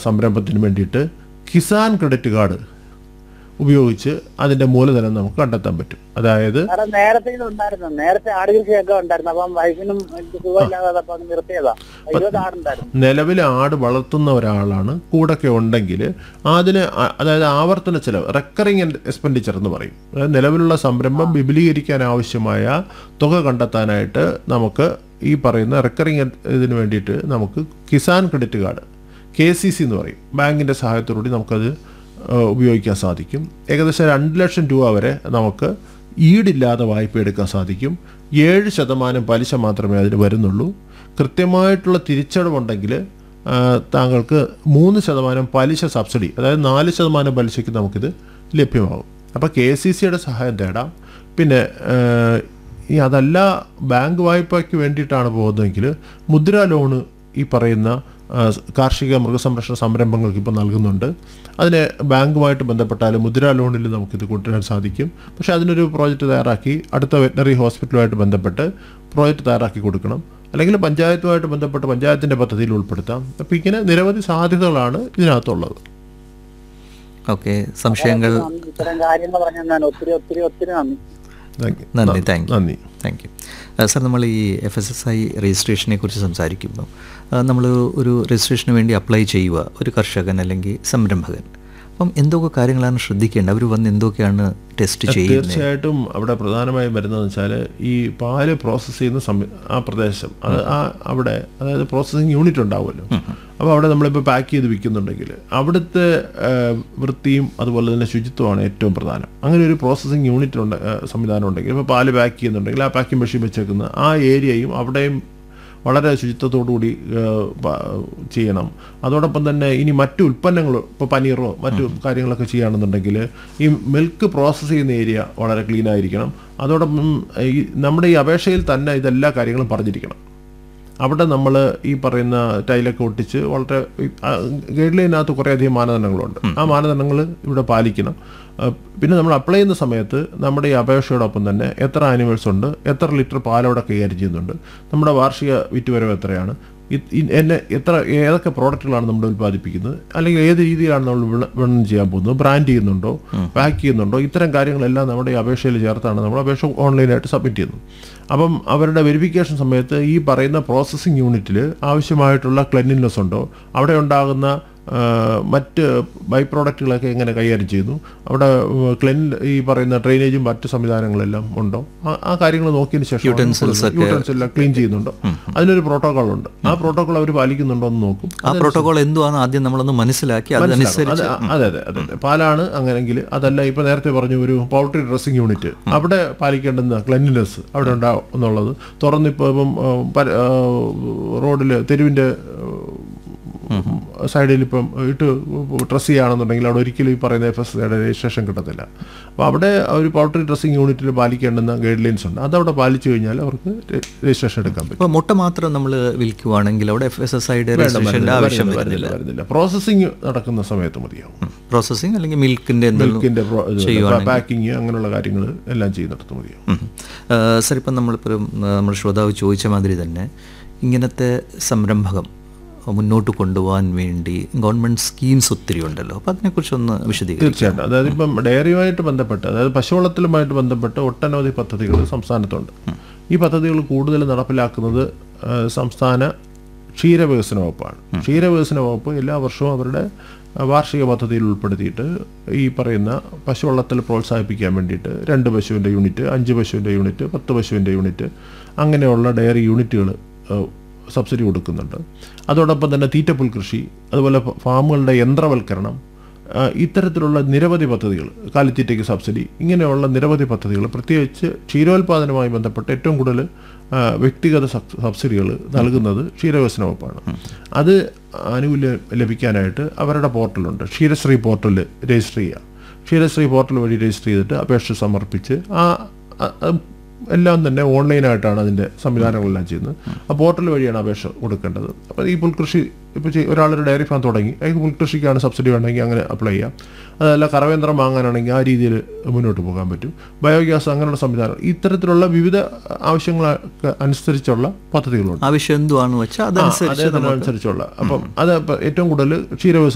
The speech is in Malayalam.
സംരംഭത്തിന് വേണ്ടിയിട്ട് കിസാൻ ക്രെഡിറ്റ് കാർഡ് ഉപയോഗിച്ച് അതിൻ്റെ മൂലധനം നമുക്ക് കണ്ടെത്താൻ പറ്റും അതായത് സാറേ നേരത്തെ ഇത് ഉണ്ടായിരുന്നു നേരത്തെ ആട് കൃഷിയൊക്കെ ഉണ്ടായിരുന്നു അപ്പം വൈഫിനും എനിക്ക് സുഖമില്ലാതെ അപ്പൊ അത് നിർത്തിയതാ ഇരുപത് ആടുണ്ടായിരുന്നു നിലവിൽ ആട് വളർത്തുന്ന ഒരാളാണ് കൂടൊക്കെ ഉണ്ടെങ്കിൽ അതിന് അ- അതായത് ആവർത്തന ചെലവ് റെക്കറിങ് എക്സ്പെൻഡിച്ചർ എന്ന് പറയും അതായത് നിലവിലുള്ള സംരംഭം വിപുലീകരിക്കാൻ ആവശ്യമായ തുക കണ്ടെത്താനായിട്ട് നമുക്ക് ഈ പറയുന്ന റെക്കറിങ് ഇതിന് വേണ്ടിയിട്ട് നമുക്ക് Kisan credit card K C C എന്ന് പറയും ബാങ്കിൻ്റെ സഹായത്തോടുകൂടി നമുക്കത് ഏഹ്, ഉപയോഗിക്കാൻ സാധിക്കും ഏകദേശം രണ്ട് ലക്ഷം രൂപ വരെ നമുക്ക് ഈടില്ലാതെ വായ്പ എടുക്കാൻ സാധിക്കും ഏഴ് ശതമാനം പലിശ മാത്രമേ അതിന് വരുന്നുള്ളൂ കൃത്യമായിട്ടുള്ള തിരിച്ചടവുണ്ടെങ്കിൽ ആ, താങ്കൾക്ക് മൂന്ന് ശതമാനം പലിശ സബ്സിഡി അതായത് നാല് ശതമാനം പലിശയ്ക്ക് നമുക്കിത് ലഭ്യമാകും അപ്പോൾ കെ സി സിയുടെ സഹായം തേടാം പിന്നെ ആ, ഈ അതല്ല ബാങ്ക് വായ്പയ്ക്ക് വേണ്ടിയിട്ടാണ് പോകുന്നതെങ്കിൽ മുദ്രാ ലോണ് ഈ പറയുന്ന ആ, കാർഷിക മൃഗസംരക്ഷണ സംരംഭങ്ങൾക്ക് ഇപ്പോൾ നൽകുന്നുണ്ട് അതിന് ബാങ്കുമായിട്ട് ബന്ധപ്പെട്ടാൽ മുദ്രാ ലോണിൽ നമുക്കിത് കൊണ്ടുവരാൻ സാധിക്കും പക്ഷേ അതിനൊരു പ്രോജക്റ്റ് തയ്യാറാക്കി അടുത്ത വെറ്റനറി ഹോസ്പിറ്റലുമായിട്ട് ബന്ധപ്പെട്ട് പ്രോജക്റ്റ് തയ്യാറാക്കി കൊടുക്കണം അല്ലെങ്കിൽ പഞ്ചായത്തുമായിട്ട് ബന്ധപ്പെട്ട് പഞ്ചായത്തിൻ്റെ പദ്ധതിയിൽ ഉൾപ്പെടുത്താം അപ്പോൾ ഇങ്ങനെ നിരവധി സാധ്യതകളാണ് ഇതിനകത്തുള്ളത് ഓക്കെ സംശയങ്ങൾ നന്ദി. ഇത്തരം കാര്യങ്ങൾ പറഞ്ഞാൽ ഞാൻ ഒത്തിരി ഒത്തിരി ഒത്തിരി നന്ദി Thank you. നന്ദി താങ്ക് യു നന്ദി താങ്ക് യു സാർ നമ്മൾ ഈ എഫ് എസ് എസ് ഐ രജിസ്ട്രേഷനെ കുറിച്ച് സംസാരിക്കുമ്പോൾ നമ്മൾ ഒരു രജിസ്ട്രേഷന് വേണ്ടി അപ്ലൈ ചെയ്യുക ഒരു കർഷകൻ അല്ലെങ്കിൽ സംരംഭകൻ അപ്പം എന്തൊക്കെ കാര്യങ്ങളാണ് ശ്രദ്ധിക്കേണ്ടത് അവർ വന്ന് എന്തൊക്കെയാണ് ടെസ്റ്റ് ചെയ്യുന്നത് തീർച്ചയായിട്ടും അവിടെ പ്രധാനമായും വരുന്നതെന്ന് വെച്ചാൽ ഈ പാല് പ്രോസസ്സ് ചെയ്യുന്ന സമയ ആ പ്രദേശം അത് ആ അവിടെ അതായത് പ്രോസസ്സിങ് യൂണിറ്റ് ഉണ്ടാവുമല്ലോ അപ്പോൾ അവിടെ നമ്മളിപ്പോൾ പാക്ക് ചെയ്ത് വിൽക്കുന്നുണ്ടെങ്കിൽ അവിടുത്തെ ആ, വൃത്തിയും അതുപോലെ തന്നെ ശുചിത്വമാണ് ഏറ്റവും പ്രധാനം അങ്ങനെ ഒരു പ്രോസസ്സിങ് യൂണിറ്റ് ഉണ്ട് ആ, സംവിധാനം ഉണ്ടെങ്കിൽ ഇപ്പോൾ പാല് പാക്ക് ചെയ്യുന്നുണ്ടെങ്കിൽ ആ പാക്കിംഗ് മെഷീൻ വെച്ചേക്കുന്ന ആ ഏരിയയും അവിടെയും വളരെ ശുചിത്വത്തോടുകൂടി ഏഹ്, പ- ചെയ്യണം അതോടൊപ്പം തന്നെ ഇനി മറ്റു ഉൽപ്പന്നങ്ങൾ ഇപ്പോൾ പനീറോ മറ്റു കാര്യങ്ങളൊക്കെ ചെയ്യുകയാണെന്നുണ്ടെങ്കിൽ ഈ മിൽക്ക് പ്രോസസ്സ് ചെയ്യുന്ന ഏരിയ വളരെ ക്ലീൻ ആയിരിക്കണം അതോടൊപ്പം ഈ നമ്മുടെ ഈ അപേക്ഷയിൽ തന്നെ ഇതെല്ലാ കാര്യങ്ങളും പറഞ്ഞിരിക്കണം അവിടെ നമ്മൾ ഈ പറയുന്ന ടൈലൊക്കെ ഒട്ടിച്ച് വളരെ ഗൈഡ് ലൈനകത്ത് കുറേയധികം മാനദണ്ഡങ്ങളുണ്ട് ആ മാനദണ്ഡങ്ങൾ ഇവിടെ പാലിക്കണം ആ, പിന്നെ നമ്മൾ അപ്ലൈ ചെയ്യുന്ന സമയത്ത് നമ്മുടെ ഈ അപേക്ഷയോടൊപ്പം തന്നെ എത്ര ആനിമൽസ് ഉണ്ട് എത്ര ലിറ്റർ പാലവിടെ കൈകാര്യം ചെയ്യുന്നുണ്ട് നമ്മുടെ വാർഷിക വിറ്റുവരവ് എത്രയാണ് ഇത് ഇ- എന്നെ എത്ര ഏതൊക്കെ പ്രോഡക്റ്റുകളാണ് നമ്മൾ ഉൽപ്പാദിപ്പിക്കുന്നത് അല്ലെങ്കിൽ ഏത് രീതിയിലാണ് നമ്മൾ വിള- വിപണനം ചെയ്യാൻ പോകുന്നത് ബ്രാൻഡ് ചെയ്യുന്നുണ്ടോ പാക്ക് ചെയ്യുന്നുണ്ടോ ഇത്തരം കാര്യങ്ങളെല്ലാം നമ്മുടെ ഈ അപേക്ഷയിൽ ചേർത്താണ് നമ്മൾ അപേക്ഷ ഓൺലൈനായിട്ട് സബ്മിറ്റ് ചെയ്യുന്നത് അപ്പം അവരുടെ വെരിഫിക്കേഷൻ സമയത്ത് ഈ പറയുന്ന പ്രോസസ്സിംഗ് യൂണിറ്റിൽ ആവശ്യമായിട്ടുള്ള ക്ലെൻലിനെസ് ഉണ്ടോ അവിടെ ഉണ്ടാകുന്ന ആ, മറ്റ് ബൈ പ്രോഡക്റ്റുകളൊക്കെ എങ്ങനെ കൈകാര്യം ചെയ്യുന്നു അവിടെ ക്ലെൻ ഈ പറയുന്ന ഡ്രെയിനേജും മറ്റ് സംവിധാനങ്ങളെല്ലാം ഉണ്ടോ ആ- ആ കാര്യങ്ങൾ നോക്കിയതിന് ശേഷം Utensils ഒക്കെ- യൂട്ടൻസ് എല്ലാം ക്ലീൻ ചെയ്യുന്നുണ്ടോ അതിനൊരു പ്രോട്ടോകോൾ ഉണ്ട് ആ പ്രോട്ടോകോൾ അവർ പാലിക്കുന്നുണ്ടോ എന്ന് നോക്കും ആ പ്രോട്ടോകോൾ എന്തുവാണ് ആദ്യം നമ്മളൊന്ന് മനസ്സിലാക്കി അതനുസരിച്ച് അത് അതെ അതെ അതെ അതെ പാലാണ് അങ്ങനെങ്കിൽ അതല്ല ഇപ്പൊ നേരത്തെ പറഞ്ഞു ഒരു പൗൾട്രി ഡ്രസ്സിംഗ് യൂണിറ്റ് അവിടെ പാലിക്കേണ്ടുന്ന ക്ലെൻലിനെസ് അവിടെ ഉണ്ടാവും എന്നുള്ളത് തുറന്നിപ്പോ ഇപ്പം റോഡിൽ തെരുവിന്റെ സൈഡിൽ ഇപ്പം ഇട്ട് ഡ്രസ് ചെയ്യുകയാണെന്നുണ്ടെങ്കിൽ അവിടെ ഒരിക്കലും ഈ പറയുന്ന എഫ് എസ് രജിസ്ട്രേഷൻ കിട്ടത്തില്ല അപ്പോൾ അവിടെ ഒരു പൗൾട്രി ഡ്രസ്സിംഗ് യൂണിറ്റിൽ പാലിക്കേണ്ടുന്ന ഗൈഡ് ലൈൻസ് ഉണ്ട് അതവിടെ പാലിച്ചു കഴിഞ്ഞാൽ അവർക്ക് രജിസ്ട്രേഷൻ എടുക്കാൻ പറ്റും ഇപ്പോൾ മുട്ട മാത്രം നമ്മൾ വിൽക്കുവാണെങ്കിൽ അവിടെ എഫ് എസ് എസ് ഐയുടെ രജിസ്ട്രേഷൻ്റെ ആവശ്യം വരുന്നില്ല, വരുന്നില്ല വരുന്നില്ല പ്രോസസ്സിങ് നടക്കുന്ന സമയത്ത് മതിയാവും പ്രോസസ്സിങ് അല്ലെങ്കിൽ മിൽക്കിൻ്റെ എന്തെങ്കിലും മിൽക്കിന്റെ ചെയ്യുവാണെങ്കിൽ പാക്കിങ് അങ്ങനെയുള്ള കാര്യങ്ങൾ എല്ലാം ചെയ്യുന്നിടത്ത് മതിയാവും ഉം. ആ, സർ ഇപ്പം നമ്മളിപ്പോൾ നമ്മുടെ ശ്രോതാവ് ചോദിച്ച മാതിരി തന്നെ ഇങ്ങനത്തെ സംരംഭകം മുന്നോട്ട് കൊണ്ടുപോകാൻ വേണ്ടി ഗവൺമെൻറ് സ്കീംസ് ഒത്തിരി ഉണ്ടല്ലോ അപ്പോൾ അതിനെക്കുറിച്ചൊന്ന് വിശദീകരിക്കും തീർച്ചയായിട്ടും അതായത് ഇപ്പം ഡയറിയുമായിട്ട് ബന്ധപ്പെട്ട് അതായത് പശുവളത്തിലുമായിട്ട് ബന്ധപ്പെട്ട് ഒട്ടനവധി പദ്ധതികൾ സംസ്ഥാനത്തുണ്ട് ഈ പദ്ധതികൾ കൂടുതൽ നടപ്പിലാക്കുന്നത് ആ, സംസ്ഥാന ക്ഷീരവികസന വകുപ്പാണ് ക്ഷീരവികസന വകുപ്പ് എല്ലാ വർഷവും അവരുടെ ആ, വാർഷിക പദ്ധതിയിൽ ഉൾപ്പെടുത്തിയിട്ട് ഈ പറയുന്ന പശുവളത്തിൽ പ്രോത്സാഹിപ്പിക്കാൻ വേണ്ടിയിട്ട് രണ്ട് പശുവിൻ്റെ യൂണിറ്റ് അഞ്ച് പശുവിൻ്റെ യൂണിറ്റ് പത്ത് പശുവിൻ്റെ യൂണിറ്റ് അങ്ങനെയുള്ള ഡയറി യൂണിറ്റുകൾ സബ്സിഡി കൊടുക്കുന്നുണ്ട് അതോടൊപ്പം തന്നെ തീറ്റപ്പുൽ കൃഷി അതുപോലെ ഫ- ഫാമുകളുടെ യന്ത്രവൽക്കരണം ആ, ഇത്തരത്തിലുള്ള നിരവധി പദ്ധതികൾ കാലിത്തീറ്റയ്ക്ക് സബ്സിഡി ഇങ്ങനെയുള്ള നിരവധി പദ്ധതികൾ പ്രത്യേകിച്ച് ക്ഷീരോത്പാദനവുമായി ബന്ധപ്പെട്ട് ഏറ്റവും കൂടുതൽ ആ, വ്യക്തിഗത സബ്- സബ്സിഡികൾ നൽകുന്നത് ക്ഷീരവികസന വകുപ്പാണ് അത് ആനുകൂല്യം ലഭിക്കാനായിട്ട് അവരുടെ പോർട്ടലുണ്ട് ക്ഷീരശ്രീ പോർട്ടൽ രജിസ്റ്റർ ചെയ്യുക ക്ഷീരശ്രീ പോർട്ടൽ വഴി രജിസ്റ്റർ ചെയ്തിട്ട് അപേക്ഷ സമർപ്പിച്ച് ആ ആ- ആ എല്ലാം തന്നെ ഓൺലൈനായിട്ടാണ് അതിൻ്റെ സംവിധാനങ്ങളെല്ലാം ചെയ്യുന്നത് ആ പോർട്ടൽ വഴിയാണ് അപേക്ഷ കൊടുക്കേണ്ടത് അപ്പോൾ ഈ പുൽകൃഷി ഇപ്പോൾ ഒരാളൊരു ഡയറി ഫാം തുടങ്ങി അയാൾക്ക് പുൽകൃഷിക്കാണ് സബ്സിഡി വേണമെങ്കിൽ അങ്ങനെ അപ്ലൈ ചെയ്യാം അതല്ല കറവേന്ദ്രം വാങ്ങാനാണെങ്കിൽ ആ രീതിയിൽ മുന്നോട്ട് പോകാൻ പറ്റും ബയോഗ്യാസ് അങ്ങനെയുള്ള സംവിധാനം ഇത്തരത്തിലുള്ള വിവിധ ആവശ്യങ്ങൾക്ക് അനുസരിച്ചുള്ള പദ്ധതികളുണ്ട് ആവശ്യം എന്തുവാണെന്ന് വെച്ചാൽ ആ, അതനുസരിച്ച് അതനുസരിച്ചുള്ള അപ്പം അത് ഇപ്പം ഏറ്റവും കൂടുതൽ ക്ഷീരവ്യവസായ